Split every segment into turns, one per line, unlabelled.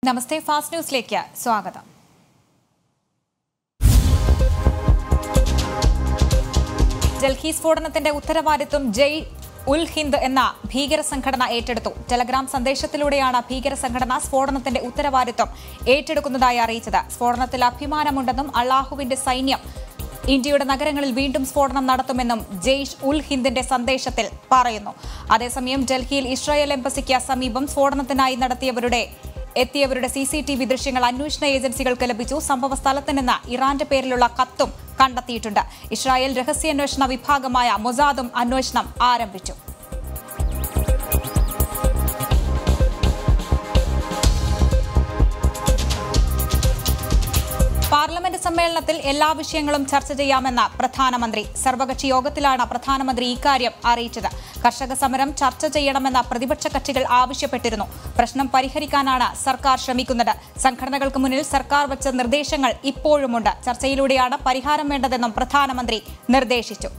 നമസ്തേ fast ന്യൂസിലേക്ക് സ്വാഗതം ഡൽഹി സ്ഫോടനത്തിന്റെ ഉത്തരവാദിത്വം ജയ് ഉൽ ഹിന്ദ് എന്ന ഭീകര സംഘടന ഏറ്റെടുത്തു ടെലഗ്രാം സന്ദേശത്തിലൂടെയാണ് ഭീകര സംഘടന സ്ഫോടനത്തിന്റെ ഉത്തരവാദിത്വം ഏറ്റെടുക്കുന്നതായി അറിയിച്ചത് സ്ഫോടനത്തിൽ അഭിമാനമുണ്ടെന്നും അള്ളാഹുവിന്റെ സൈന്യം ഇന്ത്യയുടെ നഗരങ്ങളിൽ വീണ്ടും സ്ഫോടനം നടത്തുമെന്നും ജെയ്ഷ് ഉൽ ഹിന്ദിന്റെ സന്ദേശത്തിൽ പറയുന്നു അതേസമയം ഡൽഹിയിൽ ഇസ്രായേൽ എംബസിക്ക് സമീപം സ്ഫോടനത്തിനായി നടത്തിയവരുടെ എത്തിയവരുടെ സി സി ടി വി ദൃശ്യങ്ങൾ അന്വേഷണ ഏജൻസികൾക്ക് ലഭിച്ചു സംഭവ സ്ഥലത്ത് നിന്ന് ഇറാന്റെ പേരിലുള്ള കത്തും കണ്ടെത്തിയിട്ടുണ്ട് ഇസ്രായേൽ രഹസ്യാന്വേഷണ വിഭാഗമായ മൊസാദും അന്വേഷണം ആരംഭിച്ചു പാർലമെന്റ് സമ്മേളനത്തിൽ എല്ലാ വിഷയങ്ങളും ചർച്ച ചെയ്യാമെന്ന പ്രധാനമന്ത്രി സർവകക്ഷി യോഗത്തിലാണ് പ്രധാനമന്ത്രി ഇക്കാര്യം അറിയിച്ചത് കർഷക സമരം ചർച്ച ചെയ്യണമെന്ന പ്രതിപക്ഷ കക്ഷികൾ ആവശ്യപ്പെട്ടിരുന്നു പ്രശ്നം പരിഹരിക്കാനാണ് സർക്കാർ ശ്രമിക്കുന്നത് സംഘടനകൾക്ക് മുന്നിൽ സർക്കാർ വച്ച നിർദ്ദേശങ്ങൾ ഇപ്പോഴുമുണ്ട് ചർച്ചയിലൂടെയാണ് പരിഹാരം വേണ്ടതെന്നും പ്രധാനമന്ത്രി നിർദ്ദേശിച്ചു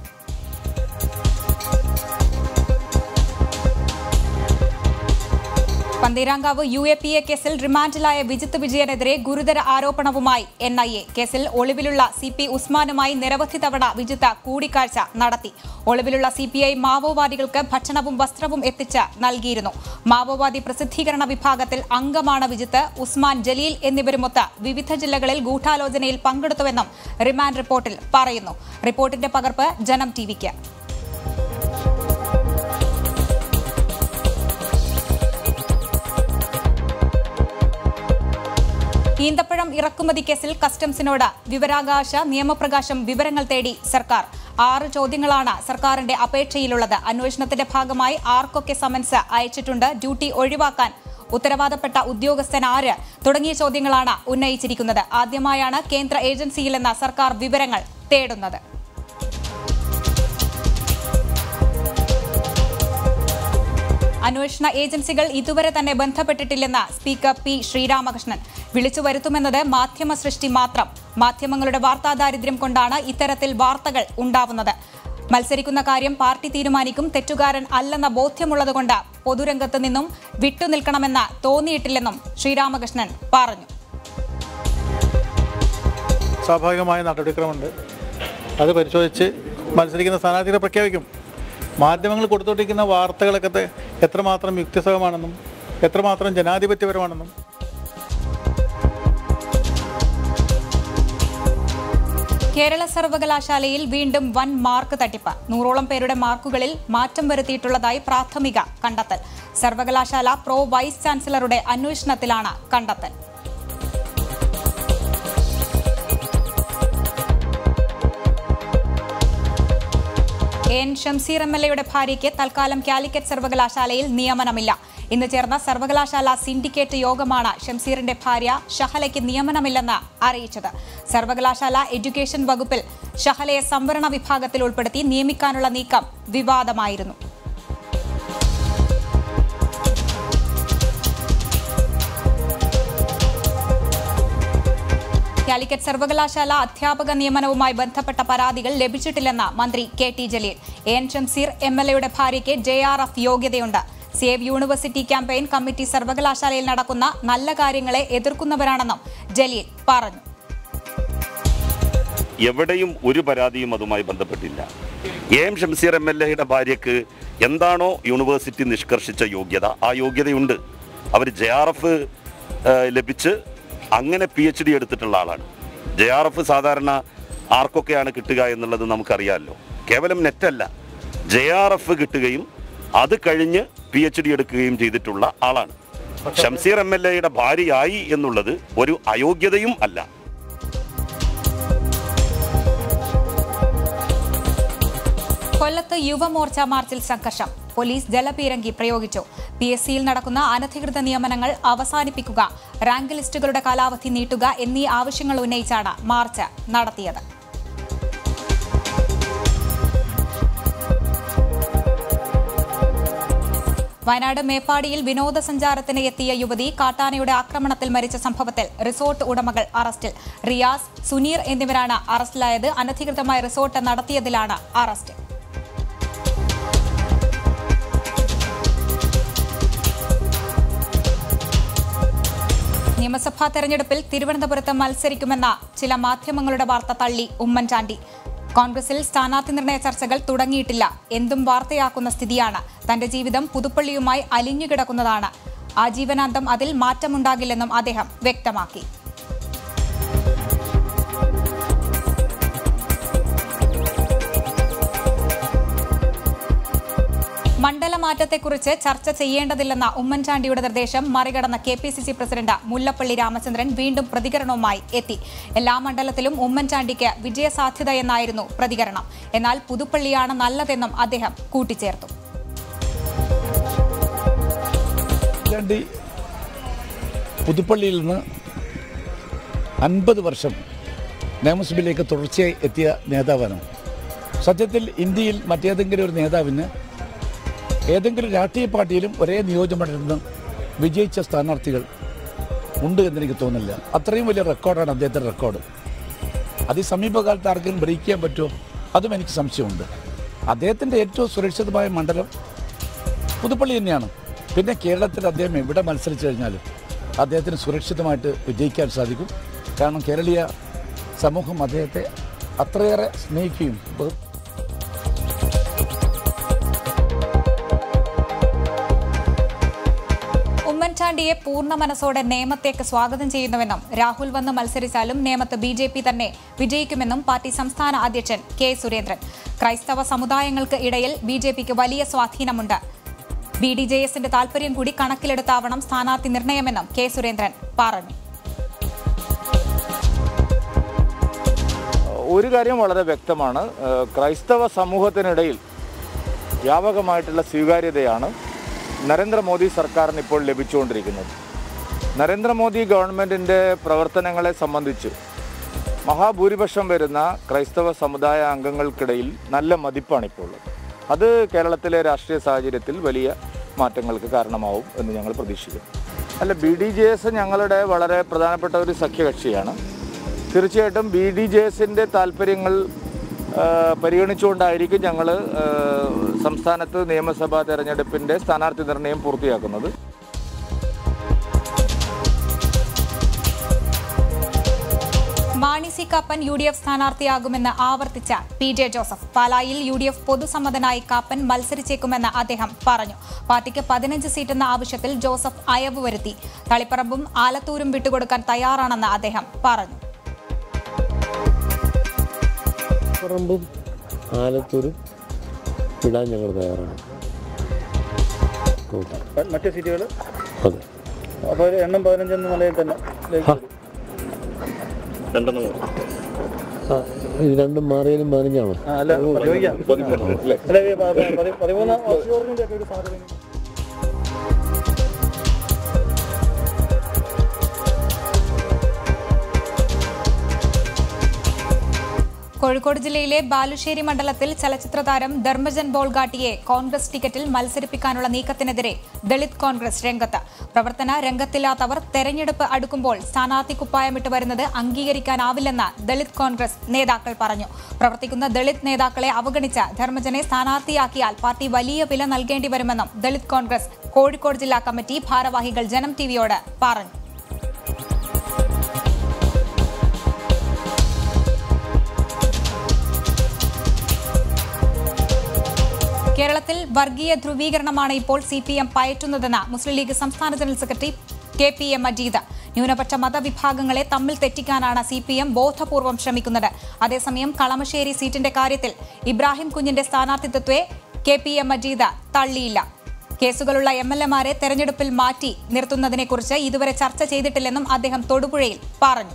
Pantheerankavu U A P A കേസിൽ റിമാൻഡിലായ വിജിത്ത് വിജയനെതിരെ ഗുരുതര ആരോപണവുമായി എൻ ഐ എ കേസിൽ ഒളിവിലുള്ള സി പി ഉസ്മാനുമായി നിരവധി തവണ വിജിത്ത് കൂടിക്കാഴ്ച നടത്തി ഒളിവിലുള്ള സി പി ഐ മാവോവാദികൾക്ക് ഭക്ഷണവും വസ്ത്രവും എത്തിച്ച് നൽകിയിരുന്നു മാവോവാദി പ്രസിദ്ധീകരണ വിഭാഗത്തിൽ അംഗമാണ് വിജിത്ത് ഉസ്മാൻ ജലീൽ എന്നിവരുമൊത്ത് വിവിധ ജില്ലകളിൽ ഗൂഢാലോചനയിൽ പങ്കെടുത്തുവെന്നും റിമാൻഡ് റിപ്പോർട്ടിൽ പറയുന്നു റിപ്പോർട്ടിന്റെ പകർപ്പ് ജനം ടിവിക്ക് ഈന്തപ്പഴം ഇറക്കുമതി കേസിൽ കസ്റ്റംസിനോട് വിവരാകാശ നിയമപ്രകാശം വിവരങ്ങൾ തേടി സർക്കാർ ആറ് ചോദ്യങ്ങളാണ് സർക്കാരിന്റെ അപേക്ഷയിലുള്ളത് അന്വേഷണത്തിന്റെ ഭാഗമായി ആർക്കൊക്കെ സമൻസ് അയച്ചിട്ടുണ്ട് ഡ്യൂട്ടി ഒഴിവാക്കാൻ ഉത്തരവാദപ്പെട്ട ഉദ്യോഗസ്ഥൻ ആര് തുടങ്ങിയ ചോദ്യങ്ങളാണ് ഉന്നയിച്ചിരിക്കുന്നത് ആദ്യമായാണ് കേന്ദ്ര ഏജൻസിയിൽ നിന്ന് സർക്കാർ വിവരങ്ങൾ തേടുന്നത് അന്വേഷണ ഏജൻസികൾ ഇതുവരെ തന്നെ ബന്ധപ്പെട്ടിട്ടില്ലെന്ന് സ്പീക്കർ പി ശ്രീരാമകൃഷ്ണൻ വിളിച്ചു വരുത്തുമെന്നത് മാധ്യമ സൃഷ്ടി മാത്രം മാധ്യമങ്ങളുടെ വാർത്താ ദാരിദ്ര്യം കൊണ്ടാണ് ഇത്തരത്തിൽ വാർത്തകൾ ഉണ്ടാവുന്നത് മത്സരിക്കുന്ന കാര്യം പാർട്ടി തീരുമാനിക്കും തെറ്റുകാരൻ അല്ലെന്ന ബോധ്യമുള്ളതുകൊണ്ട് പൊതുരംഗത്ത് നിന്നും വിട്ടുനിൽക്കണമെന്ന് തോന്നിയിട്ടില്ലെന്നും ശ്രീരാമകൃഷ്ണൻ പറഞ്ഞു
സ്വാഭാവികമായ നടപടിക്രമമുണ്ട് അത് പരിശോധിച്ച് മത്സരിക്കുന്ന സ്ഥാനാർത്ഥികളെ പ്രഖ്യാപിക്കും മാധ്യമങ്ങൾ കൊടുത്തുകൊണ്ടിരിക്കുന്ന വാർത്തകളൊക്കെ തെ- എത്രമാത്രം യുക്തിസഹമാണെന്നും എത്രമാത്രം ജനാധിപത്യപരമാണെന്നും
കേരള സർവകലാശാലയിൽ വീണ്ടും വൻ മാർക്ക് തട്ടിപ്പ് നൂറോളം പേരുടെ മാർക്കുകളിൽ മാറ്റം വരുത്തിയിട്ടുള്ളതായി പ്രാഥമിക കണ്ടെത്തൽ സർവകലാശാല പ്രോ വൈസ് ചാൻസലറുടെ അന്വേഷണത്തിലാണ് കണ്ടെത്തൽ എൻ ഷംസീർ എം എൽ എയുടെ ഭാര്യയ്ക്ക് തൽക്കാലം കാലിക്കറ്റ് സർവകലാശാലയിൽ നിയമനമില്ല ഇന്ന് ചേർന്ന സർവകലാശാല സിൻഡിക്കേറ്റ് യോഗമാണ് ഷംസീറിന്റെ ഭാര്യ ഷഹലയ്ക്ക് നിയമനമില്ലെന്ന് അറിയിച്ചത് സർവകലാശാല എഡ്യൂക്കേഷൻ വകുപ്പിൽ ഷഹലയെ സംവരണ വിഭാഗത്തിൽ ഉൾപ്പെടുത്തി നിയമിക്കാനുള്ള നീക്കം വിവാദമായിരുന്നു കാലിക്കറ്റ് സർവകലാശാല അധ്യാപക നിയമനവുമായി ബന്ധപ്പെട്ട പരാതികൾ ലഭിച്ചിട്ടില്ലെന്ന് മന്ത്രി K T Jaleel A N Shamseer M L എയുടെ ഭാര്യയ്ക്ക് ജെ ആർ എഫ് യോഗ്യതയുണ്ട് സേവ് യൂണിവേഴ്സിറ്റി ക്യാമ്പയിൻ കമ്മിറ്റി സർവകലാശാലയിൽ നടക്കുന്ന നല്ല കാര്യങ്ങളെ എതിർക്കുന്നവരാണെന്നും ജലീൽ പറഞ്ഞു
എവിടെയും ഒരു പരാതിയും അതുമായി ബന്ധപ്പെട്ടില്ല A M Shamseer M L എയുടെ ഭാര്യയ്ക്ക് എന്താണോ യൂണിവേഴ്സിറ്റി നിഷ്കർഷിച്ച യോഗ്യത ആ യോഗ്യതയുണ്ട് അവർ ജെ ആർ എഫ് ലഭിച്ച് അങ്ങനെ പി എച്ച് ഡി എടുത്തിട്ടുള്ള ആളാണ് ജെ ആർ എഫ് സാധാരണ ആർക്കൊക്കെയാണ് കിട്ടുക എന്നുള്ളത് നമുക്കറിയാമല്ലോ കേവലം നെറ്റല്ല ജെ ആർ എഫ് കിട്ടുകയും അത് കഴിഞ്ഞ് പി എച്ച് ഡി എടുക്കുകയും ചെയ്തിട്ടുള്ള ആളാണ് ഷംസീർ എം എൽ എയുടെ ഭാര്യയായി എന്നുള്ളത് ഒരു അയോഗ്യതയും അല്ല
കൊല്ലത്ത് യുവമോർച്ച മാർച്ചിൽ സംഘർഷം പോലീസ് ജലപീരങ്കി പ്രയോഗിച്ചു പി എസ് സിയിൽ നടക്കുന്ന അനധികൃത നിയമനങ്ങൾ അവസാനിപ്പിക്കുക റാങ്ക് ലിസ്റ്റുകളുടെ കാലാവധി നീട്ടുക എന്നീ ആവശ്യങ്ങൾ ഉന്നയിച്ചാണ് മാർച്ച് നടത്തിയത് വയനാട് മേപ്പാടിയിൽ വിനോദസഞ്ചാരത്തിന് എത്തിയ യുവതി കാട്ടാനയുടെ ആക്രമണത്തിൽ മരിച്ച സംഭവത്തിൽ റിസോർട്ട് ഉടമകൾ അറസ്റ്റിൽ റിയാസ് സുനീർ എന്നിവരാണ് അറസ്റ്റിലായത് അനധികൃതമായി റിസോർട്ട് നടത്തിയതിലാണ് അറസ്റ്റ് നിയമസഭാ തെരഞ്ഞെടുപ്പിൽ തിരുവനന്തപുരത്ത് മത്സരിക്കുമെന്ന ചില മാധ്യമങ്ങളുടെ വാർത്ത തള്ളി ഉമ്മൻചാണ്ടി കോൺഗ്രസിൽ സ്ഥാനാർത്ഥി നിർണയ ചർച്ചകൾ തുടങ്ങിയിട്ടില്ല എന്തും വാർത്തയാക്കുന്ന സ്ഥിതിയാണ് തന്റെ ജീവിതം പുതുപ്പള്ളിയുമായി അലിഞ്ഞുകിടക്കുന്നതാണ് ആജീവനാന്തം അതിൽ മാറ്റമുണ്ടാകില്ലെന്നും അദ്ദേഹം വ്യക്തമാക്കി മണ്ഡലമാറ്റത്തെക്കുറിച്ച് ചർച്ച ചെയ്യേണ്ടതില്ലെന്ന ഉമ്മൻചാണ്ടിയുടെ നിർദ്ദേശം മറികടന്ന K P C C president Mullappally Ramachandran വീണ്ടും പ്രതികരണവുമായി എത്തി എല്ലാ മണ്ഡലത്തിലും ഉമ്മൻചാണ്ടിക്ക് വിജയസാധ്യതയെന്നായിരുന്നു പ്രതികരണം എന്നാൽ പുതുപ്പള്ളിയാണ് നല്ലതെന്നും അദ്ദേഹം കൂട്ടിച്ചേർത്തു
ഉമ്മൻചാണ്ടി പുതുപ്പള്ളിയിൽ നിന്ന് അൻപത് വർഷം നിയമസഭയിലേക്ക് തുടർച്ചയായി എത്തിയ നേതാവാണ് സത്യത്തിൽ ഇന്ത്യയിൽ മറ്റേതെങ്കിലും ഒരു നേതാവിന് ഏതെങ്കിലും രാഷ്ട്രീയ പാർട്ടിയിലും ഒരേ നിയോജകമണ്ഡലത്തിൽ നിന്ന് വിജയിച്ച സ്ഥാനാർത്ഥികൾ ഉണ്ട് എന്നെനിക്ക് തോന്നുന്നില്ല അത്രയും വലിയ റെക്കോർഡാണ് അദ്ദേഹത്തിൻ്റെ റെക്കോർഡ് അത് ഈ സമീപകാലത്ത് ആർക്കെങ്കിലും ബ്രേക്ക് ചെയ്യാൻ പറ്റുമോ അതും എനിക്ക് സംശയമുണ്ട് അദ്ദേഹത്തിൻ്റെ ഏറ്റവും സുരക്ഷിതമായ മണ്ഡലം പുതുപ്പള്ളി തന്നെയാണ് പിന്നെ കേരളത്തിൽ അദ്ദേഹം എവിടെ മത്സരിച്ചു കഴിഞ്ഞാലും അദ്ദേഹത്തിന് സുരക്ഷിതമായിട്ട് വിജയിക്കാൻ സാധിക്കും കാരണം കേരളീയ സമൂഹം അദ്ദേഹത്തെ അത്രയേറെ സ്നേഹിക്കുകയും ബഹു-
ഉമ്മൻചാണ്ടിയെ പൂർണ്ണ മനസ്സോടെ നേമത്തേക്ക് സ്വാഗതം ചെയ്യുന്നുവെന്നും രാഹുൽ വന്ന് മത്സരിച്ചാലും നേമത്ത് ബി ജെ പി തന്നെ വിജയിക്കുമെന്നും പാർട്ടി സംസ്ഥാന അധ്യക്ഷൻ കെ സുരേന്ദ്രൻ ക്രൈസ്തവ സമുദായങ്ങൾക്ക് ഇടയിൽ ബി ജെ പിക്ക് വലിയ സ്വാധീനമുണ്ട് ബി ഡി ജെ എസിന്റെ താൽപര്യം കൂടി കണക്കിലെടുത്താവണം സ്ഥാനാർത്ഥി നിർണയമെന്നും കെ സുരേന്ദ്രൻ പറഞ്ഞു
ഒരു കാര്യം വളരെ വ്യക്തമാണ് ഏഹ് ക്രൈസ്തവ സമൂഹത്തിനിടയിൽ വ്യാപകമായിട്ടുള്ള സ്വീകാര്യതയാണ് നരേന്ദ്രമോദി സർക്കാരിന് ഇപ്പോൾ ലഭിച്ചുകൊണ്ടിരിക്കുന്നത് നരേന്ദ്രമോദി ഗവൺമെൻറ്റിൻ്റെ പ്രവർത്തനങ്ങളെ സംബന്ധിച്ച് മഹാഭൂരിപക്ഷം വരുന്ന ക്രൈസ്തവ സമുദായ അംഗങ്ങൾക്കിടയിൽ നല്ല മതിപ്പാണിപ്പോൾ ഉള്ളത് അത് കേരളത്തിലെ രാഷ്ട്രീയ സാഹചര്യത്തിൽ വലിയ മാറ്റങ്ങൾക്ക് കാരണമാവും എന്ന് ഞങ്ങൾ പ്രതീക്ഷിക്കുന്നു അല്ല ബി ഡി ജെ എസ് ഞങ്ങളുടെ വളരെ പ്രധാനപ്പെട്ട ഒരു സഖ്യകക്ഷിയാണ് തീർച്ചയായിട്ടും ബി ഡി ജെ എസിൻ്റെ താല്പര്യങ്ങൾ ആ, പരിഗണിച്ചുകൊണ്ടായിരിക്കും ഞങ്ങൾ സംസ്ഥാനത്ത് നിയമസഭാ തെരഞ്ഞെടുപ്പിൻ്റെ സ്ഥാനാർത്ഥി നിർണയം പൂർത്തിയാക്കുന്നത്
Mani C Kappan U D F സ്ഥാനാർത്ഥിയാകുമെന്ന് ആവർത്തിച്ച പി ജെ ജോസഫ് പാലായിൽ യു ഡി എഫ് പൊതുസമ്മതനായി കാപ്പൻ മത്സരിച്ചേക്കുമെന്ന് അദ്ദേഹം പറഞ്ഞു പാർട്ടിക്ക് പതിനഞ്ച് സീറ്റെന്ന ആവശ്യത്തിൽ ജോസഫ് അയവ് വരുത്തി തളിപ്പറമ്പും ആലത്തൂരും വിട്ടുകൊടുക്കാൻ തയ്യാറാണെന്ന് അദ്ദേഹം പറഞ്ഞു
പറമ്പും ആലത്തൂരും വിടാൻ ഞങ്ങൾ തയ്യാറാണ് ഓക്കെ
മറ്റു സീറ്റുകൾ
അതെ
അപ്പോൾ ഒരു എണ്ണം പതിനഞ്ചെന്ന നിലയിൽ തന്നെ
ആ, ഇത് രണ്ടും മാറിയാലും പതിനഞ്ചാണോ
ആ, അല്ല ചോദിക്കാം അല്ല ഈ പ- പ- പതി- പതിമൂന്നാം ഓക്സിജോറിൻ്റെ ഒക്കെ ഒരു സാധ്യത
കോഴിക്കോട് ജില്ലയിലെ ബാലുശ്ശേരി മണ്ഡലത്തിൽ ചലച്ചിത്ര താരം ധർമ്മജൻ ബോൾഗാട്ടിയെ കോൺഗ്രസ് ടിക്കറ്റിൽ മത്സരിപ്പിക്കാനുള്ള നീക്കത്തിനെതിരെ ദളിത് കോൺഗ്രസ് രംഗത്ത് പ്രവർത്തന രംഗത്തില്ലാത്തവർ തെരഞ്ഞെടുപ്പ് അടുക്കുമ്പോൾ സ്ഥാനാർത്ഥി കുപ്പായമിട്ട് വരുന്നത് അംഗീകരിക്കാനാവില്ലെന്ന് ദളിത് കോൺഗ്രസ് നേതാക്കൾ പറഞ്ഞു പ്രവർത്തിക്കുന്ന ദളിത് നേതാക്കളെ അവഗണിച്ച ധർമ്മജനെ സ്ഥാനാർത്ഥിയാക്കിയാൽ പാർട്ടി വലിയ വില നൽകേണ്ടി വരുമെന്നും ദളിത് കോൺഗ്രസ് കോഴിക്കോട് ജില്ലാ കമ്മിറ്റി ഭാരവാഹികൾ ജനം ടിവിയോട് പറഞ്ഞു കേരളത്തിൽ വർഗീയ ധ്രുവീകരണമാണ് ഇപ്പോൾ സി പി എം പയറ്റുന്നതെന്ന് മുസ്ലിം ലീഗ് സംസ്ഥാന general secretary K P M Majeed ന്യൂനപക്ഷ മതവിഭാഗങ്ങളെ തമ്മിൽ തെറ്റിക്കാനാണ് സി പി എം ബോധപൂർവം ശ്രമിക്കുന്നത് അതേസമയം കളമശ്ശേരി സീറ്റിന്റെ കാര്യത്തിൽ ഇബ്രാഹിം കുഞ്ഞിന്റെ സ്ഥാനാർത്ഥിത്വത്തെ കെ പി എം മജീദ് തള്ളിയില്ല കേസുകളുള്ള എം എൽ എമാരെ തെരഞ്ഞെടുപ്പിൽ മാറ്റി നിർത്തുന്നതിനെക്കുറിച്ച് ഇതുവരെ ചർച്ച ചെയ്തിട്ടില്ലെന്നും അദ്ദേഹം തൊടുപുഴയിൽ പറഞ്ഞു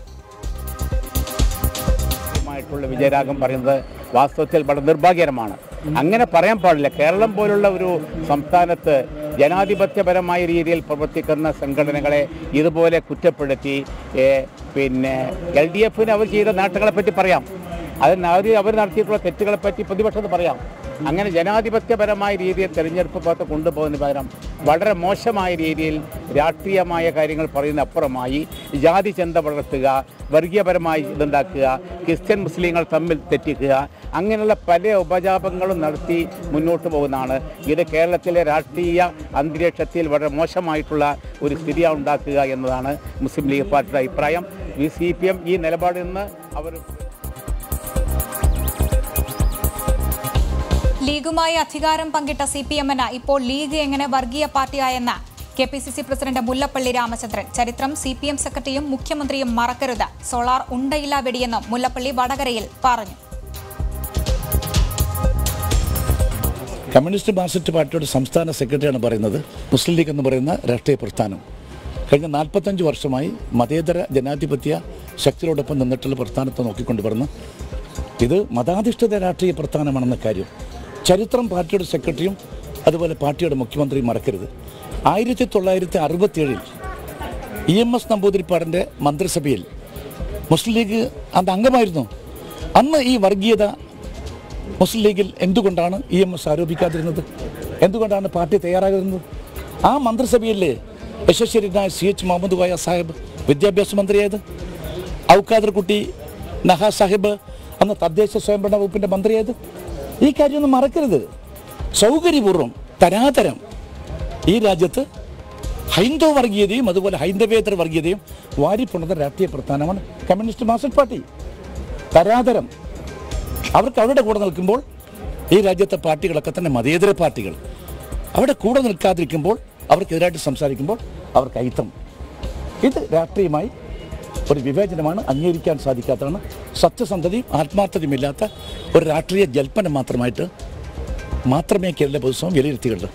ആയിട്ടുള്ള വിജയരാഗം പറയുന്നത് വാസ്തവത്തിൽ വളരെ നിർഭാഗ്യകരമാണ് അങ്ങനെ പറയാൻ പാടില്ല കേരളം പോലുള്ള ഒരു സംസ്ഥാനത്ത് ജനാധിപത്യപരമായ രീതിയിൽ പ്രവർത്തിക്കുന്ന സംഘടനകളെ ഇതുപോലെ കുറ്റപ്പെടുത്തി ഏ, പിന്നെ എൽ ഡി എഫിന് അവർ ചെയ്ത നേട്ടങ്ങളെ പറ്റി പറയാം അതിന് അവർ അവർ നടത്തിയിട്ടുള്ള തെറ്റുകളെ പറ്റി പ്രതിപക്ഷത്ത് പറയാം അങ്ങനെ ജനാധിപത്യപരമായ രീതിയിൽ തെരഞ്ഞെടുപ്പ് പത്ത് കൊണ്ടുപോകുന്നതിന് പകരം വളരെ മോശമായ രീതിയിൽ രാഷ്ട്രീയമായ കാര്യങ്ങൾ പറയുന്ന അപ്പുറമായി ജാതി ചന്ത വളർത്തുക വർഗീയപരമായി ഇതുണ്ടാക്കുക ക്രിസ്ത്യൻ മുസ്ലിങ്ങൾ തമ്മിൽ തെറ്റിക്കുക അങ്ങനെയുള്ള പല ഉപജാപങ്ങളും നടത്തി മുന്നോട്ട് പോകുന്നതാണ് ഇത് കേരളത്തിലെ രാഷ്ട്രീയ അന്തരീക്ഷത്തിൽ വളരെ മോശമായിട്ടുള്ള ഒരു സ്ഥിതിയാണ് ഉണ്ടാക്കുക എന്നതാണ് മുസ്ലിം ലീഗ് പാർട്ടിയുടെ അഭിപ്രായം ഈ സി പി എം ഈ നിലപാടിൽ നിന്ന് അവർ
ലീഗുമായി അധികാരം പങ്കിട്ട സി പി എമ്മിന് ഇപ്പോൾ ലീഗ് എങ്ങനെ വർഗീയ പാർട്ടിയായെന്ന് K P C C president Mullappally Ramachandran ചരിത്രം സി പി എം സെക്രട്ടറിയും മുഖ്യമന്ത്രിയും മറക്കരുത് സോളാർ ഉണ്ടയില്ല വെടിയെന്നും മുല്ലപ്പള്ളി വടകരയിൽ പറഞ്ഞു
കമ്മ്യൂണിസ്റ്റ് മാർക്സിസ്റ്റ് പാർട്ടിയുടെ സംസ്ഥാന സെക്രട്ടറിയാണ് പറയുന്നത് മുസ്ലിം ലീഗ് എന്ന് പറയുന്ന രാഷ്ട്രീയ പ്രസ്ഥാനം കഴിഞ്ഞ നാൽപ്പത്തഞ്ച് വർഷമായി മതേതര ജനാധിപത്യ ശക്തിയോടൊപ്പം നിന്നിട്ടുള്ള പ്രസ്ഥാനത്തെ നോക്കിക്കൊണ്ട് പറഞ്ഞു ഇത് മതാധിഷ്ഠിത രാഷ്ട്രീയ പ്രസ്ഥാനമാണെന്ന കാര്യം ചരിത്രം പാർട്ടിയുടെ സെക്രട്ടറിയും അതുപോലെ പാർട്ടിയുടെ മുഖ്യമന്ത്രിയും മറക്കരുത് ആയിരത്തി തൊള്ളായിരത്തി അറുപത്തിയേഴിൽ ഇ എം എസ് നമ്പൂതിരിപ്പാടിൻ്റെ മന്ത്രിസഭയിൽ മുസ്ലിം ലീഗ് അത് അംഗമായിരുന്നു അന്ന് ഈ വർഗീയത മുസ്ലിം ലീഗിൽ എന്തുകൊണ്ടാണ് ഇ എം എസ് ആരോപിക്കാതിരുന്നത് എന്തുകൊണ്ടാണ് പാർട്ടി തയ്യാറാകുന്നത് ആ മന്ത്രിസഭയിലെ യശസ്വരനായ സി എച്ച് മുഹമ്മദ് കോയ സാഹിബ് വിദ്യാഭ്യാസ മന്ത്രിയായത് ഔഖാദർ കുട്ടി നഹാ സാഹിബ് അന്ന് തദ്ദേശ സ്വയംഭരണ വകുപ്പിൻ്റെ മന്ത്രിയായത് ഈ കാര്യമൊന്നും മറക്കരുത് സൗകര്യപൂർവ്വം തരാതരം ഈ രാജ്യത്ത് ഹൈന്ദവ വർഗീയതയും അതുപോലെ ഹൈന്ദവേതര വർഗീയതയും വാരിപ്പുണർന്ന രാഷ്ട്രീയ പ്രസ്ഥാനമാണ് കമ്മ്യൂണിസ്റ്റ് മാർക്സിസ്റ്റ് പാർട്ടി തരാതരം അവർക്ക് അവരുടെ കൂടെ നിൽക്കുമ്പോൾ ഈ രാജ്യത്തെ പാർട്ടികളൊക്കെ തന്നെ മതേതര പാർട്ടികൾ അവിടെ കൂടെ നിൽക്കാതിരിക്കുമ്പോൾ അവർക്കെതിരായിട്ട് സംസാരിക്കുമ്പോൾ അവർക്ക് അയിത്തം ഇത് രാഷ്ട്രീയമായി ഒരു വിവേചനമാണ് അംഗീകരിക്കാൻ സാധിക്കാത്തതാണ് സത്യസന്ധതയും ആത്മാർത്ഥതയും ഇല്ലാത്ത ഒരു രാഷ്ട്രീയ ജൽപ്പനം മാത്രമായിട്ട് മാത്രമേ കേരള പൊതുസമം വിലയിരുത്തിയുള്ളൂ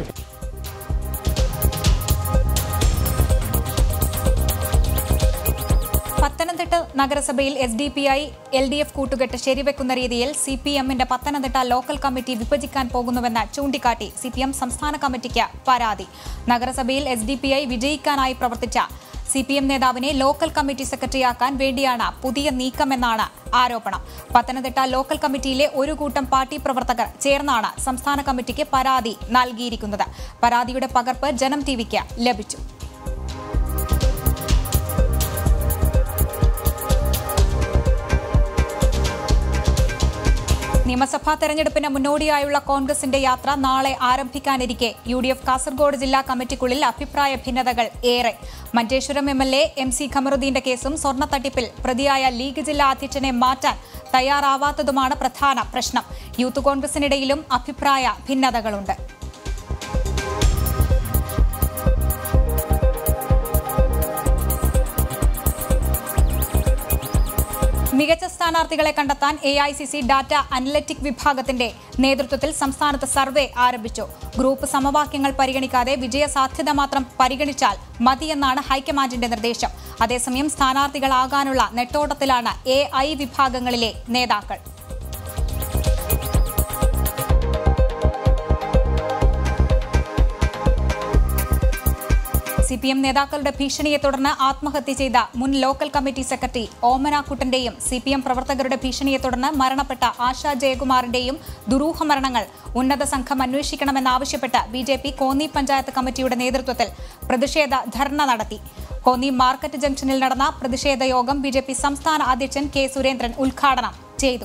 പത്തനംതിട്ട നഗരസഭയിൽ S D P I L D F കൂട്ടുകെട്ട് ശരിവെക്കുന്ന രീതിയിൽ സി പി എമ്മിന്റെ പത്തനംതിട്ട ലോക്കൽ കമ്മിറ്റി വിഭജിക്കാൻ പോകുന്നുവെന്ന് ചൂണ്ടിക്കാട്ടി സി പി എം സംസ്ഥാന കമ്മിറ്റിക്ക് പരാതി നഗരസഭയിൽ എസ് ഡി പി ഐ വിജയിക്കാനായി പ്രവർത്തിച്ച സി പി എം നേതാവിനെ ലോക്കൽ കമ്മിറ്റി സെക്രട്ടറിയാക്കാൻ വേണ്ടിയാണ് പുതിയ നീക്കമെന്നാണ് ആരോപണം പത്തനംതിട്ട ലോക്കൽ കമ്മിറ്റിയിലെ ഒരു കൂട്ടം പാർട്ടി പ്രവർത്തകർ ചേർന്നാണ് സംസ്ഥാന കമ്മിറ്റിക്ക് പരാതി നൽകിയിരിക്കുന്നത് പരാതിയുടെ പകർപ്പ് ജനം ടിവിക്ക് ലഭിച്ചു നിയമസഭാ തെരഞ്ഞെടുപ്പിന് മുന്നോടിയായുള്ള കോൺഗ്രസിന്റെ യാത്ര നാളെ ആരംഭിക്കാനിരിക്കെ യു ഡി എഫ് കാസർഗോഡ് ജില്ലാ കമ്മിറ്റിക്കുള്ളിൽ അഭിപ്രായ ഭിന്നതകൾ ഏറെ Manjeshwaram M L A M C ഖമറുദ്ദീന്റെ കേസും സ്വർണ്ണ തട്ടിപ്പിൽ പ്രതിയായ ലീഗ് ജില്ലാ അധ്യക്ഷനെ മാറ്റാൻ തയ്യാറാവാത്തതുമാണ് പ്രധാന പ്രശ്നം യൂത്ത് കോൺഗ്രസിനിടയിലും അഭിപ്രായ ഭിന്നതകളുണ്ട് മികച്ച സ്ഥാനാർത്ഥികളെ കണ്ടെത്താൻ A I C C data analytic വിഭാഗത്തിന്റെ നേതൃത്വത്തിൽ സംസ്ഥാനത്ത് സർവേ ആരംഭിച്ചു ഗ്രൂപ്പ് സമവാക്യങ്ങൾ പരിഗണിക്കാതെ വിജയസാധ്യത മാത്രം പരിഗണിച്ചാൽ മതിയെന്നാണ് ഹൈക്കമാൻഡിന്റെ നിർദ്ദേശം അതേസമയം സ്ഥാനാർത്ഥികളാകാനുള്ള നെട്ടോട്ടത്തിലാണ് എ ഐ വിഭാഗങ്ങളിലെ നേതാക്കൾ സി പി എം നേതാക്കളുടെ ഭീഷണിയെ തുടർന്ന് ആത്മഹത്യ ചെയ്ത മുൻ ലോക്കൽ കമ്മിറ്റി സെക്രട്ടറി ഓമനാക്കുട്ടന്റെയും സി പി എം പ്രവർത്തകരുടെ ഭീഷണിയെ തുടർന്ന് മരണപ്പെട്ട ആശാ ജയകുമാറിന്റെയും ദുരൂഹ മരണങ്ങൾ ഉന്നത സംഘം അന്വേഷിക്കണമെന്നാവശ്യപ്പെട്ട് B J P Konni panchayat കമ്മിറ്റിയുടെ നേതൃത്വത്തിൽ പ്രതിഷേധ ധർണ നടത്തി കോന്നി മാർക്കറ്റ് ജംഗ്ഷനിൽ നടന്ന പ്രതിഷേധ യോഗം ബി ജെ പി സംസ്ഥാന അധ്യക്ഷൻ കെ സുരേന്ദ്രൻ ഉദ്ഘാടനം ചെയ്തു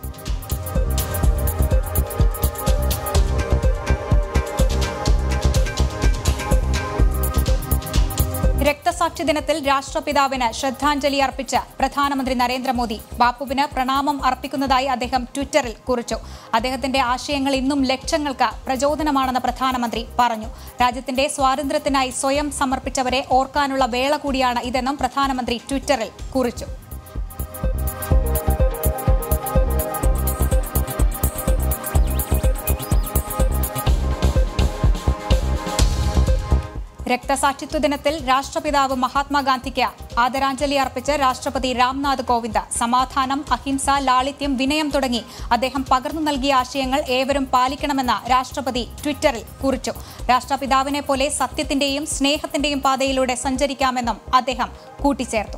രക്തസാക്ഷി ദിനത്തിൽ രാഷ്ട്രപിതാവിന് ശ്രദ്ധാഞ്ജലി അർപ്പിച്ച് പ്രധാനമന്ത്രി നരേന്ദ്രമോദി ബാപ്പുവിന് പ്രണാമം അർപ്പിക്കുന്നതായി അദ്ദേഹം ട്വിറ്ററിൽ കുറിച്ചു അദ്ദേഹത്തിന്റെ ആശയങ്ങൾ ഇന്നും ലക്ഷങ്ങൾക്ക് പ്രചോദനമാണെന്ന് പ്രധാനമന്ത്രി പറഞ്ഞു രാജ്യത്തിന്റെ സ്വാതന്ത്ര്യത്തിനായി സ്വയം സമർപ്പിച്ചവരെ ഓർക്കാനുള്ള വേള കൂടിയാണ് ഇതെന്നും പ്രധാനമന്ത്രി ട്വിറ്ററിൽ കുറിച്ചു രക്തസാക്ഷിത്വ ദിനത്തിൽ രാഷ്ട്രപിതാവ് മഹാത്മാഗാന്ധിക്ക് ആദരാഞ്ജലി അർപ്പിച്ച് രാഷ്ട്രപതി രാംനാഥ് കോവിന്ദ് സമാധാനം അഹിംസ ലാളിത്യം വിനയം തുടങ്ങി അദ്ദേഹം പകർന്നു നൽകിയ ആശയങ്ങൾ ഏവരും പാലിക്കണമെന്ന് രാഷ്ട്രപതി ട്വിറ്ററിൽ കുറിച്ചു രാഷ്ട്രപിതാവിനെ പോലെ സത്യത്തിന്റെയും സ്നേഹത്തിന്റെയും പാതയിലൂടെ സഞ്ചരിക്കാമെന്നും അദ്ദേഹം കൂട്ടിച്ചേർത്തു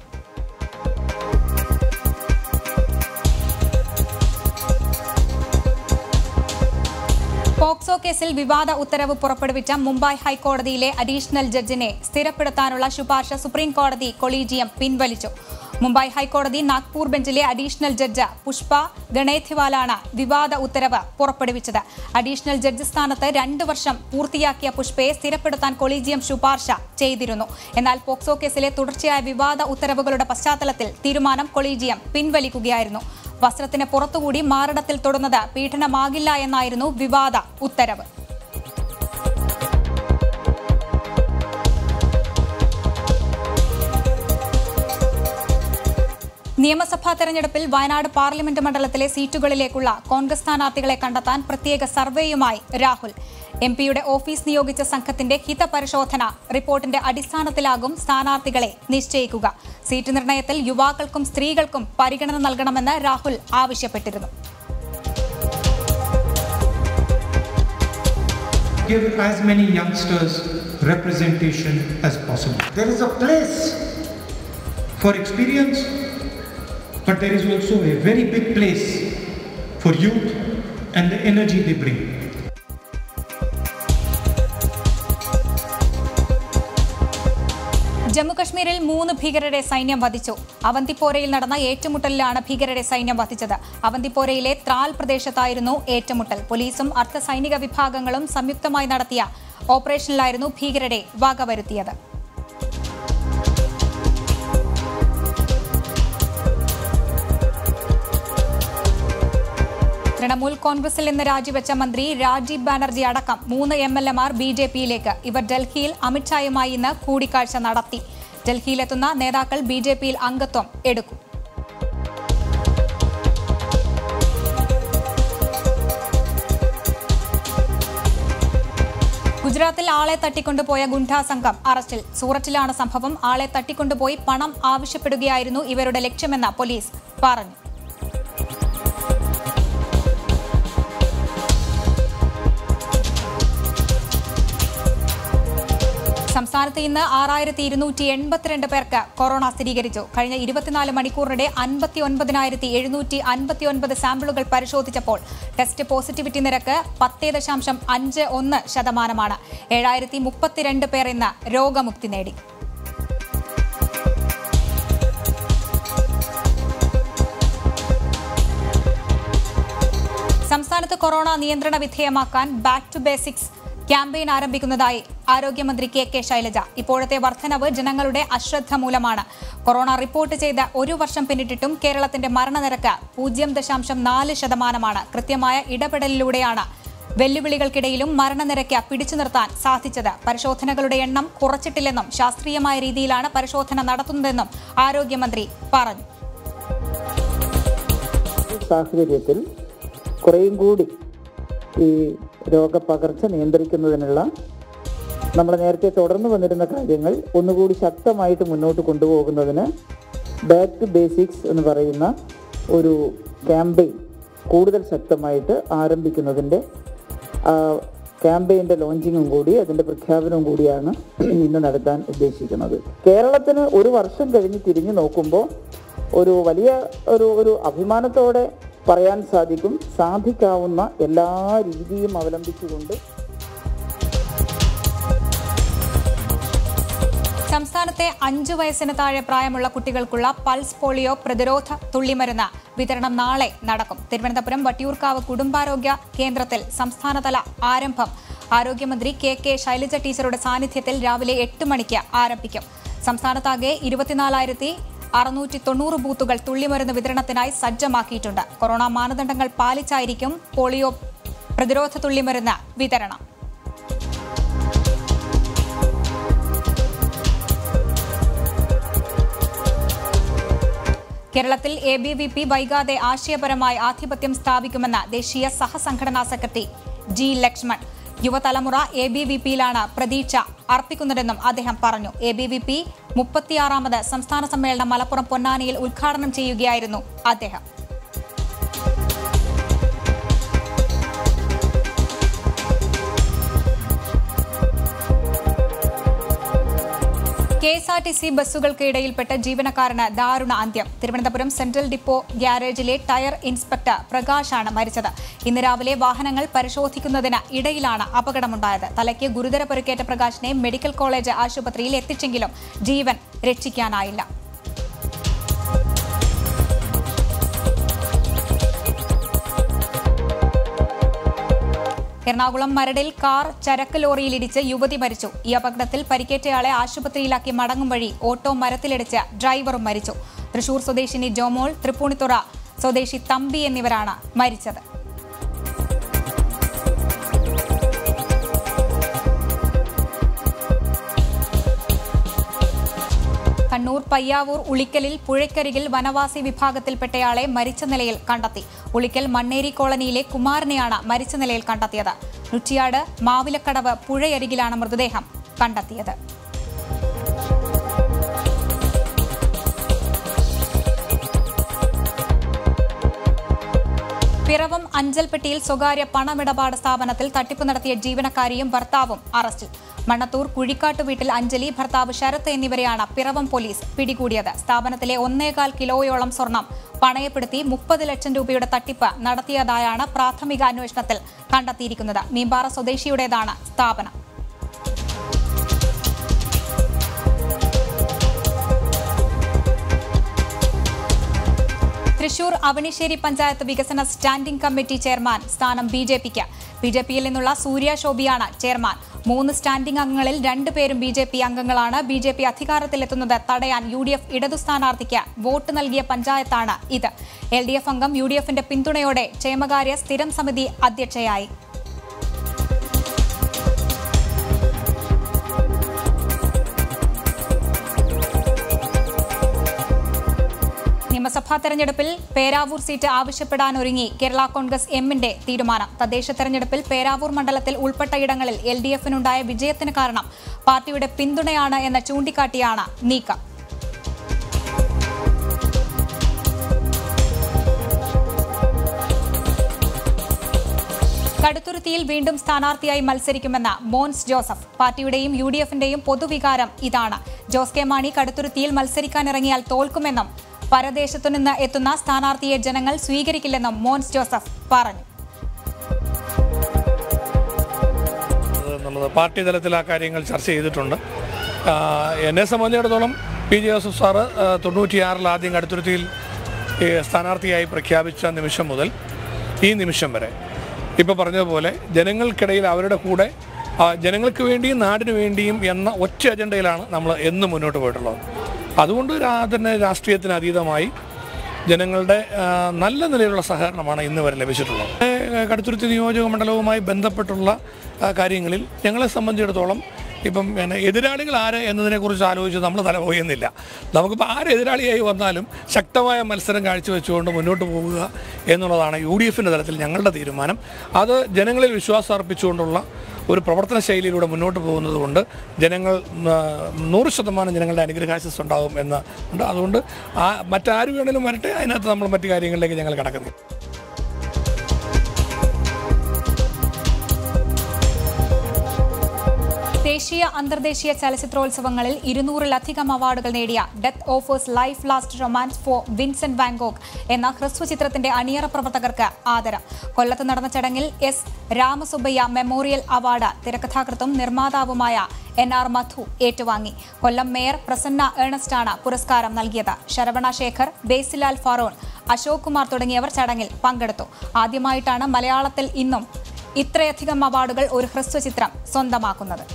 പോക്സോ കേസിൽ വിവാദ ഉത്തരവ് പുറപ്പെടുവിച്ച മുംബൈ ഹൈക്കോടതിയിലെ അഡീഷണൽ ജഡ്ജിനെ സ്ഥിരപ്പെടുത്താനുള്ള ശുപാർശ സുപ്രീം കോടതി കൊളീജിയം പിൻവലിച്ചു മുംബൈ ഹൈക്കോടതി നാഗ്പൂർ ബെഞ്ചിലെ അഡീഷണൽ ജഡ്ജ് പുഷ്പ ഗണേഥ്യവാലാണ് വിവാദ ഉത്തരവ് പുറപ്പെടുവിച്ചത് അഡീഷണൽ ജഡ്ജ് സ്ഥാനത്ത് രണ്ട് വർഷം പൂർത്തിയാക്കിയ പുഷ്പയെ സ്ഥിരപ്പെടുത്താൻ കൊളീജിയം ശുപാർശ ചെയ്തിരുന്നു എന്നാൽ പോക്സോ കേസിലെ തുടർച്ചയായ വിവാദ ഉത്തരവുകളുടെ പശ്ചാത്തലത്തിൽ തീരുമാനം കൊളീജിയം പിൻവലിക്കുകയായിരുന്നു വസ്ത്രത്തിന് പുറത്തുകൂടി മാറിടത്തിൽ തൊടുന്നത് പീഡനമാകില്ല എന്നായിരുന്നു വിവാദ ഉത്തരവ് നിയമസഭാ തെരഞ്ഞെടുപ്പിൽ വയനാട് പാർലമെന്റ് മണ്ഡലത്തിലെ സീറ്റുകളിലേക്കുള്ള കോൺഗ്രസ് സ്ഥാനാർത്ഥികളെ കണ്ടെത്താൻ പ്രത്യേക സർവേയുമായി രാഹുൽ എം പിയുടെ ഓഫീസ് നിയോഗിച്ച സംഘത്തിന്റെ ഹിതപരിശോധന റിപ്പോർട്ടിന്റെ അടിസ്ഥാനത്തിലാകും സ്ഥാനാർത്ഥികളെ നിശ്ചയിക്കുക സീറ്റ് നിർണയത്തിൽ യുവാക്കൾക്കും സ്ത്രീകൾക്കും പരിഗണന നൽകണമെന്ന് രാഹുൽ ആവശ്യപ്പെട്ടിരുന്നു
give as many youngsters representation as possible. There is a place for experience, but there is also a very big place for youth and the energy they bring.
ജമ്മുകശ്മീരിൽ മൂന്ന് ഭീകരരെ സൈന്യം വധിച്ചു അവന്തിപ്പോരയിൽ നടന്ന ഏറ്റുമുട്ടലിലാണ് ഭീകരരെ സൈന്യം വധിച്ചത് അവന്തിപ്പോരയിലെ ത്രാൽ പ്രദേശത്തായിരുന്നു ഏറ്റുമുട്ടൽ പോലീസും അർദ്ധ സൈനിക വിഭാഗങ്ങളും സംയുക്തമായി നടത്തിയ ഓപ്പറേഷനിലായിരുന്നു ഭീകരരെ വകവരുത്തിയത് തൃണമൂൽ കോൺഗ്രസിൽ നിന്ന് രാജിവെച്ച മന്ത്രി രാജീവ് ബാനർജി അടക്കം മൂന്ന് എം എൽ എമാർ ബി ജെ പിയിലേക്ക് ഇവർ ഡൽഹിയിൽ അമിത്ഷായുമായി ഇന്ന് കൂടിക്കാഴ്ച നടത്തി ഡൽഹിയിലെത്തുന്ന നേതാക്കൾ ബി ജെ പിയിൽ അംഗത്വം എടുക്കും ഗുജറാത്തിൽ ആളെ തട്ടിക്കൊണ്ടുപോയ ഗുണ്ടാ സംഘം അറസ്റ്റിൽ സൂററ്റിലാണ് സംഭവം ആളെ തട്ടിക്കൊണ്ടുപോയി പണം ആവശ്യപ്പെടുകയായിരുന്നു ഇവരുടെ ലക്ഷ്യമെന്ന് പോലീസ് പറഞ്ഞു സംസ്ഥാനത്ത് ഇന്ന് ആറായിരത്തി ഇരുന്നൂറ്റി എൺപത്തിരണ്ട് പേർക്ക് കൊറോണ സ്ഥിരീകരിച്ചു കഴിഞ്ഞ ഇരുപത്തിനാല് മണിക്കൂറിനിടെ അൻപത്തി ഒൻപതിനായിരത്തി എഴുന്നൂറ്റി അൻപത്തി ഒൻപത് സാമ്പിളുകൾ പരിശോധിച്ചപ്പോൾ ടെസ്റ്റ് പോസിറ്റിവിറ്റി നിരക്ക് പത്ത് ദശാംശം അഞ്ച് ഒന്ന് ശതമാനമാണ് ഏഴായിരത്തി മുപ്പത്തിരണ്ട് പേർ ഇന്ന് രോഗമുക്തി നേടി സംസ്ഥാനത്ത് കൊറോണ നിയന്ത്രണ വിധേയമാക്കാൻ ബാക്ക് ടു ബേസിക്സ് ക്യാമ്പയിൻ ആരംഭിക്കുന്നതായി ആരോഗ്യമന്ത്രി കെ കെ ശൈലജ ഇപ്പോഴത്തെ വർധനവ് ജനങ്ങളുടെ അശ്രദ്ധ മൂലമാണ് കൊറോണ റിപ്പോർട്ട് ചെയ്ത ഒരു വർഷം പിന്നിട്ടിട്ടും കേരളത്തിന്റെ മരണനിരക്ക് പൂജ്യം ദശാംശം നാല് ശതമാനമാണ് കൃത്യമായ ഇടപെടലിലൂടെയാണ് വെല്ലുവിളികൾക്കിടയിലും മരണനിരക്ക് പിടിച്ചു നിർത്താൻ സാധിച്ചത് പരിശോധനകളുടെ എണ്ണം കുറച്ചിട്ടില്ലെന്നും ശാസ്ത്രീയമായ രീതിയിലാണ് പരിശോധന നടത്തുന്നതെന്നും ആരോഗ്യമന്ത്രി പറഞ്ഞു
സാഹചര്യത്തിൽ കുറേയും കൂടി ഈ രോഗപകർച്ച നിയന്ത്രിക്കുന്നതിനുള്ള നമ്മൾ നേരത്തെ തുടർന്നു വന്നിരുന്ന കാര്യങ്ങൾ ഒന്നുകൂടി ശക്തമായിട്ട് മുന്നോട്ട് കൊണ്ടുപോകുന്നതിന് ബാക്ക് ടു ബേസിക്സ് എന്ന് പറയുന്ന ഒരു ക്യാമ്പയിൻ കൂടുതൽ ശക്തമായിട്ട് ആരംഭിക്കുന്നതിൻ്റെ ക്യാമ്പയിൻ്റെ ലോഞ്ചിങ്ങും കൂടി അതിൻ്റെ പ്രഖ്യാപനവും കൂടിയാണ് ഇന്ന് നടത്താൻ ഉദ്ദേശിക്കുന്നത് കേരളത്തിന് ഒരു വർഷം കഴിഞ്ഞ് തിരിഞ്ഞു നോക്കുമ്പോൾ ഒരു വലിയ ഒരു ഒരു അഭിമാനത്തോടെ പറയാൻ സാധിക്കും സാധിക്കാവുന്ന എല്ലാ രീതിയും അവലംബിച്ചുകൊണ്ട്
സംസ്ഥാനത്തെ അഞ്ചു വയസ്സിന് താഴെ പ്രായമുള്ള കുട്ടികൾക്കുള്ള പൾസ് പോളിയോ പ്രതിരോധ തുള്ളിമരുന്ന് വിതരണം നാളെ നടക്കും തിരുവനന്തപുരം വട്ടിയൂർക്കാവ് കുടുംബാരോഗ്യ കേന്ദ്രത്തിൽ സംസ്ഥാനതല ആരംഭം ആരോഗ്യമന്ത്രി കെ കെ ശൈലജ ടീച്ചറുടെ സാന്നിധ്യത്തിൽ രാവിലെ എട്ട് മണിക്ക് ആരംഭിക്കും സംസ്ഥാനത്താകെ ഇരുപത്തിനാലായിരത്തി അറുന്നൂറ്റി തൊണ്ണൂറ് ബൂത്തുകൾ തുള്ളിമരുന്ന് വിതരണത്തിനായി സജ്ജമാക്കിയിട്ടുണ്ട് കൊറോണ മാനദണ്ഡങ്ങൾ പാലിച്ചായിരിക്കും പോളിയോ പ്രതിരോധ തുള്ളിമരുന്ന് വിതരണം കേരളത്തിൽ എ ബി വി പി വൈകാതെ ആശയപരമായി ആധിപത്യം സ്ഥാപിക്കുമെന്ന് ദേശീയ സഹസംഘടനാ സെക്രട്ടറി ജി ലക്ഷ്മൺ യുവതലമുറ എ ബി വി പിയിലാണ് പ്രതീക്ഷ അർപ്പിക്കുന്നതെന്നും അദ്ദേഹം പറഞ്ഞു എ ബി വി പി മുപ്പത്തിയാറാമത് സംസ്ഥാന സമ്മേളനം മലപ്പുറം പൊന്നാനിയിൽ ഉദ്ഘാടനം ചെയ്യുകയായിരുന്നു അദ്ദേഹം K S R T C ബസ്സുകൾക്ക് ഇടയിൽപ്പെട്ട ജീവനക്കാരന് ദാരുണ അന്ത്യം തിരുവനന്തപുരം സെൻട്രൽ ഡിപ്പോ ഗ്യാരേജിലെ ടയർ ഇൻസ്പെക്ടർ പ്രകാശാണ് മരിച്ചത് ഇന്ന് രാവിലെ വാഹനങ്ങൾ പരിശോധിക്കുന്നതിന് ഇടയിലാണ് അപകടമുണ്ടായത് തലയ്ക്ക് ഗുരുതര പരിക്കേറ്റ പ്രകാശിനെ മെഡിക്കൽ കോളേജ് ആശുപത്രിയിൽ എത്തിച്ചെങ്കിലും ജീവൻ രക്ഷിക്കാനായില്ല എറണാകുളം മരടിൽ കാർ ചരക്ക് ലോറിയിലിടിച്ച് യുവതി മരിച്ചു ഈ അപകടത്തിൽ പരിക്കേറ്റയാളെ ആശുപത്രിയിലാക്കി മടങ്ങും വഴി ഓട്ടോ മരത്തിലിടിച്ച് ഡ്രൈവറും മരിച്ചു തൃശൂർ സ്വദേശിനി ജോമോൾ തൃപ്പൂണിത്തുറ സ്വദേശി തമ്പി എന്നിവരാണ് മരിച്ചത് കണ്ണൂർ പയ്യാവൂർ ഉളിക്കലിൽ പുഴയ്ക്കരികിൽ വനവാസി വിഭാഗത്തിൽപ്പെട്ടയാളെ മരിച്ച നിലയിൽ കണ്ടെത്തി ഉളിക്കൽ മണ്ണേരി കോളനിയിലെ കുമാരനെയാണ് മരിച്ച നിലയിൽ കണ്ടെത്തിയത് നുറ്റിയാട് മാവിലക്കടവ് പുഴയരികിലാണ് മൃതദേഹം കണ്ടെത്തിയത് പിറവം അഞ്ചൽപ്പെട്ടിയിൽ സ്വകാര്യ പണമിടപാട് സ്ഥാപനത്തിൽ തട്ടിപ്പ് നടത്തിയ ജീവനക്കാരിയും ഭർത്താവും അറസ്റ്റിൽ മണ്ണത്തൂർ കുഴിക്കാട്ട് വീട്ടിൽ അഞ്ജലി ഭർത്താവ് ശരത്ത് എന്നിവരെയാണ് പിറവം പോലീസ് പിടികൂടിയത് സ്ഥാപനത്തിലെ ഒന്നേകാൽ കിലോയോളം സ്വർണം പണയപ്പെടുത്തി മുപ്പത് ലക്ഷം രൂപയുടെ തട്ടിപ്പ് നടത്തിയതായാണ് പ്രാഥമിക അന്വേഷണത്തിൽ കണ്ടെത്തിയിരിക്കുന്നത് മീമ്പാറ സ്വദേശിയുടേതാണ് സ്ഥാപനം തൃശൂർ അവണിശ്ശേരി പഞ്ചായത്ത് വികസന സ്റ്റാൻഡിംഗ് കമ്മിറ്റി ചെയർമാൻ സ്ഥാനം ബി ജെ പിക്ക് ബി ജെ പിയിൽ നിന്നുള്ള സൂര്യ ശോഭിയാണ് ചെയർമാൻ മൂന്ന് സ്റ്റാൻഡിംഗ് അംഗങ്ങളിൽ രണ്ടുപേരും ബി ജെ പി അംഗങ്ങളാണ് ബി ജെ പി അധികാരത്തിലെത്തുന്നത് തടയാൻ യു ഡി എഫ് ഇടതു സ്ഥാനാർത്ഥിക്ക് വോട്ട് നൽകിയ പഞ്ചായത്താണ് ഇത് എൽ ഡി എഫ് അംഗം യു ഡി എഫിന്റെ പിന്തുണയോടെ ക്ഷേമകാര്യ സ്ഥിരം സമിതി അധ്യക്ഷയായി നിയമസഭാ തെരഞ്ഞെടുപ്പിൽ പേരാവൂർ സീറ്റ് ആവശ്യപ്പെടാനൊരുങ്ങി കേരള കോൺഗ്രസ് എമ്മിന്റെ തീരുമാനം തദ്ദേശ തെരഞ്ഞെടുപ്പിൽ പേരാവൂർ മണ്ഡലത്തിൽ ഉൾപ്പെട്ട ഇടങ്ങളിൽ എൽ ഡി എഫിനുണ്ടായ വിജയത്തിന് കാരണം പാർട്ടിയുടെ പിന്തുണയാണ് എന്ന് ചൂണ്ടിക്കാട്ടിയാണ് നീക്കം കടുത്തുരുത്തിയിൽ വീണ്ടും സ്ഥാനാർത്ഥിയായി മത്സരിക്കുമെന്ന് മോൻസ് ജോസഫ് പാർട്ടിയുടെയും യു ഡി എഫിന്റെയും പൊതുവികാരം ഇതാണ് ജോസ് കെ മാണി കടുത്തുരുത്തിയിൽ മത്സരിക്കാനിറങ്ങിയാൽ തോൽക്കുമെന്നും പരദേശത്തു നിന്ന് എത്തുന്ന സ്ഥാനാർത്ഥിയെ ജനങ്ങൾ സ്വീകരിക്കില്ലെന്നും മോൻസ് ജോസഫ് പറഞ്ഞു
നമ്മൾ പാർട്ടി തലത്തിൽ ആ കാര്യങ്ങൾ ചർച്ച ചെയ്തിട്ടുണ്ട് ആ, എന്നെ സംബന്ധിച്ചിടത്തോളം പി ജെ ജോസഫ് സാറ് ആ, തൊണ്ണൂറ്റിയാറിൽ ആദ്യം കടുത്തുരുത്തിയിൽ ഈ സ്ഥാനാർത്ഥിയായി പ്രഖ്യാപിച്ച നിമിഷം മുതൽ ഈ നിമിഷം വരെ ഇപ്പോൾ പറഞ്ഞതുപോലെ ജനങ്ങൾക്കിടയിൽ അവരുടെ കൂടെ ആ, ജനങ്ങൾക്ക് വേണ്ടിയും നാടിനു വേണ്ടിയും എന്ന ഒറ്റ അജണ്ടയിലാണ് നമ്മൾ എന്നും മുന്നോട്ട് പോയിട്ടുള്ളത് അതുകൊണ്ട് രാ- തന്നെ രാഷ്ട്രീയത്തിന് അതീതമായി ജനങ്ങളുടെ ആ, നല്ല നിലയിലുള്ള സഹകരണമാണ് ഇന്ന് വരെ ലഭിച്ചിട്ടുള്ളത് ഏ, കടുത്തുരുത്തി നിയോജക മണ്ഡലവുമായി ബന്ധപ്പെട്ടുള്ള ആ, കാര്യങ്ങളിൽ ഞങ്ങളെ സംബന്ധിച്ചിടത്തോളം ഇപ്പം പിന്നെ എതിരാളികൾ ആര് എന്നതിനെക്കുറിച്ച് ആലോചിച്ച് നമ്മൾ തല പോയെന്നില്ല നമുക്കിപ്പോൾ ആര് എതിരാളിയായി വന്നാലും ശക്തമായ മത്സരം കാഴ്ചവെച്ചുകൊണ്ട് മുന്നോട്ട് പോവുക എന്നുള്ളതാണ് യു ഡി എഫിൻ്റെ തലത്തിൽ ഞങ്ങളുടെ തീരുമാനം അത് ജനങ്ങളിൽ വിശ്വാസം അർപ്പിച്ചുകൊണ്ടുള്ള ഒരു പ്രവർത്തന ശൈലിയിലൂടെ മുന്നോട്ട് പോകുന്നത് കൊണ്ട് ജനങ്ങൾ ആ, നൂറ് ശതമാനം ജനങ്ങളുടെ അനുഗ്രഹാശസ് ഉണ്ടാകും എന്ന് ഉണ്ട് അതുകൊണ്ട് ആ മറ്റാര് വേണേലും വരട്ടെ അതിനകത്ത് നമ്മൾ മറ്റു കാര്യങ്ങളിലേക്ക് ഞങ്ങൾ കടക്കുന്നില്ല
ദേശീയ അന്തർദേശീയ ചലച്ചിത്രോത്സവങ്ങളിൽ ഇരുന്നൂറിലധികം അവാർഡുകൾ നേടിയ death offers life last romance for Vincent Van Gogh എന്ന ഹ്രസ്വ ചിത്രത്തിന്റെ അണിയറ പ്രവർത്തകർക്ക് ആദരം കൊല്ലത്ത് നടന്ന ചടങ്ങിൽ എസ് രാമസുബ്ബയ്യ മെമ്മോറിയൽ അവാർഡ് തിരക്കഥാകൃത്തും നിർമ്മാതാവുമായ എൻ ആർ മധു ഏറ്റുവാങ്ങി കൊല്ലം മേയർ പ്രസന്ന ഏണസ്റ്റാണ് പുരസ്കാരം നൽകിയത് ശരവണ ശേഖർ ബേസിലാൽ ഫാറോൺ അശോക് കുമാർ തുടങ്ങിയവർ ചടങ്ങിൽ പങ്കെടുത്തു ആദ്യമായിട്ടാണ് മലയാളത്തിൽ ഇന്നും ഇത്രയധികം അവാർഡുകൾ ഒരു ഹ്രസ്വ ചിത്രം സ്വന്തമാക്കുന്നത്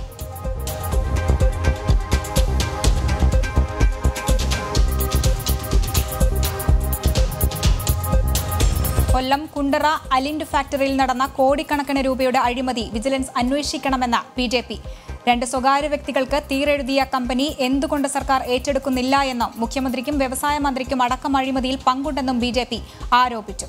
കൊല്ലം കുണ്ടറ അലിൻഡ് ഫാക്ടറിയിൽ നടന്ന കോടിക്കണക്കിന് രൂപയുടെ അഴിമതി വിജിലൻസ് അന്വേഷിക്കണമെന്ന് ബി ജെ പി രണ്ട് സ്വകാര്യ വ്യക്തികൾക്ക് തീരെഴുതിയ കമ്പനി എന്തുകൊണ്ട് സർക്കാർ ഏറ്റെടുക്കുന്നില്ല എന്നും മുഖ്യമന്ത്രിക്കും വ്യവസായ മന്ത്രിക്കും അടക്കം അഴിമതിയിൽ പങ്കുണ്ടെന്നും ബി ജെ പി ആരോപിച്ചു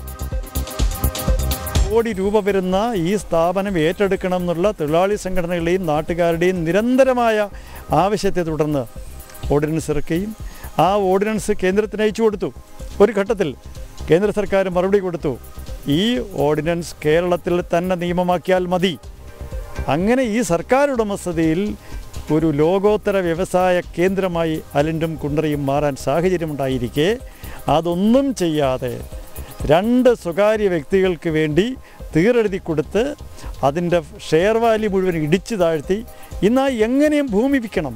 കോടി രൂപ വരുന്ന ഈ സ്ഥാപനം ഏറ്റെടുക്കണം എന്നുള്ള തൊഴിലാളി സംഘടനകളുടെയും നാട്ടുകാരുടെയും നിരന്തരമായ ആവശ്യത്തെ തുടർന്ന് ഓർഡിനൻസ് ഇറക്കുകയും ആ ഓർഡിനൻസ് കേന്ദ്രത്തിന് അയച്ചു കൊടുത്തു ഒരു ഘട്ടത്തിൽ കേന്ദ്ര സർക്കാർ മറുപടി കൊടുത്തു ഈ ഓർഡിനൻസ് കേരളത്തിൽ തന്നെ നിയമമാക്കിയാൽ മതി അങ്ങനെ ഈ സർക്കാർ ഉടമസ്ഥതയിൽ ഒരു ലോകോത്തര വ്യവസായ കേന്ദ്രമായി അലൻഡും കുണ്ടറയും മാറാൻ സാഹചര്യമുണ്ടായിരിക്കെ അതൊന്നും ചെയ്യാതെ രണ്ട് സ്വകാര്യ വ്യക്തികൾക്ക് വേണ്ടി തീരെഴുതി കൊടുത്ത് അതിൻ്റെ ഷെയർ വാല്യൂ മുഴുവൻ ഇടിച്ചു താഴ്ത്തി ഇന്ന് ആ എങ്ങനെയും ഭൂമി വിൽക്കണം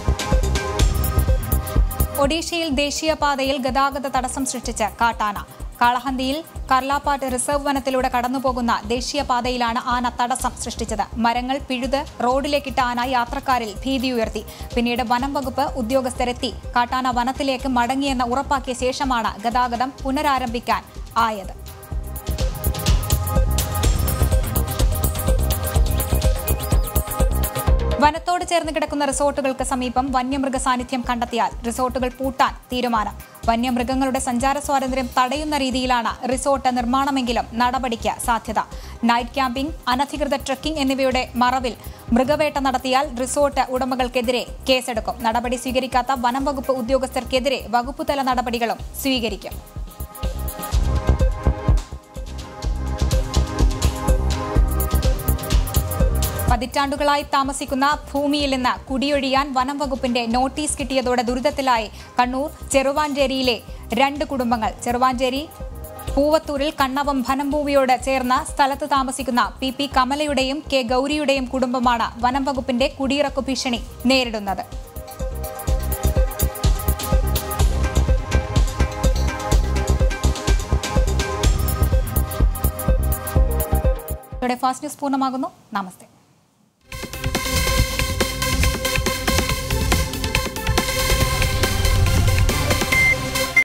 ഒഡീഷയിൽ ദേശീയപാതയിൽ ഗതാഗത തടസ്സം സൃഷ്ടിച്ച് കാട്ടാന കാളഹന്തിയിൽ കർലാപ്പാട്ട് റിസർവ് വനത്തിലൂടെ കടന്നുപോകുന്ന ദേശീയപാതയിലാണ് ആന തടസ്സം സൃഷ്ടിച്ചത് മരങ്ങൾ പിഴുത് റോഡിലേക്കിട്ട ആന യാത്രക്കാരിൽ ഭീതി ഉയർത്തി പിന്നീട് വനം വകുപ്പ് ഉദ്യോഗസ്ഥരെത്തി കാട്ടാന വനത്തിലേക്ക് മടങ്ങിയെന്ന് ഉറപ്പാക്കിയ ശേഷമാണ് ഗതാഗതം പുനരാരംഭിക്കാൻ ആയത് വനത്തോട് ചേർന്ന് കിടക്കുന്ന റിസോർട്ടുകൾക്ക് സമീപം വന്യമൃഗ സാന്നിധ്യം കണ്ടെത്തിയാൽ റിസോർട്ടുകൾ പൂട്ടാൻ തീരുമാനം വന്യമൃഗങ്ങളുടെ സഞ്ചാര സ്വാതന്ത്ര്യം തടയുന്ന രീതിയിലാണ് റിസോർട്ട് നിർമ്മാണമെങ്കിലും നടപടിക്ക് സാധ്യത നൈറ്റ് ക്യാമ്പിംഗ് അനധികൃത ട്രക്കിംഗ് എന്നിവയുടെ മറവിൽ മൃഗവേട്ട നടത്തിയാൽ റിസോർട്ട് ഉടമകൾക്കെതിരെ കേസെടുക്കും നടപടി സ്വീകരിക്കാത്ത വനം വകുപ്പ് ഉദ്യോഗസ്ഥർക്കെതിരെ വകുപ്പുതല നടപടികളും സ്വീകരിക്കും പതിറ്റാണ്ടുകളായി താമസിക്കുന്ന ഭൂമിയിൽ നിന്ന് കുടിയൊഴിയാൻ വനം വകുപ്പിന്റെ നോട്ടീസ് കിട്ടിയതോടെ ദുരിതത്തിലായി കണ്ണൂർ ചെറുവാഞ്ചേരിയിലെ രണ്ട് കുടുംബങ്ങൾ ചെറുവാഞ്ചേരി പൂവത്തൂരിൽ കണ്ണവം വനംഭൂമിയോട് ചേർന്ന സ്ഥലത്ത് താമസിക്കുന്ന പി പി കമലയുടെയും കെ ഗൌരിയുടെയും കുടുംബമാണ് വനം വകുപ്പിന്റെ കുടിയിറക്കു ഭീഷണി നേരിടുന്നത് ഇതോടെ ഫാസ്റ്റ് ന്യൂസ് പൂർണ്ണമാകുന്നു നമസ്തേ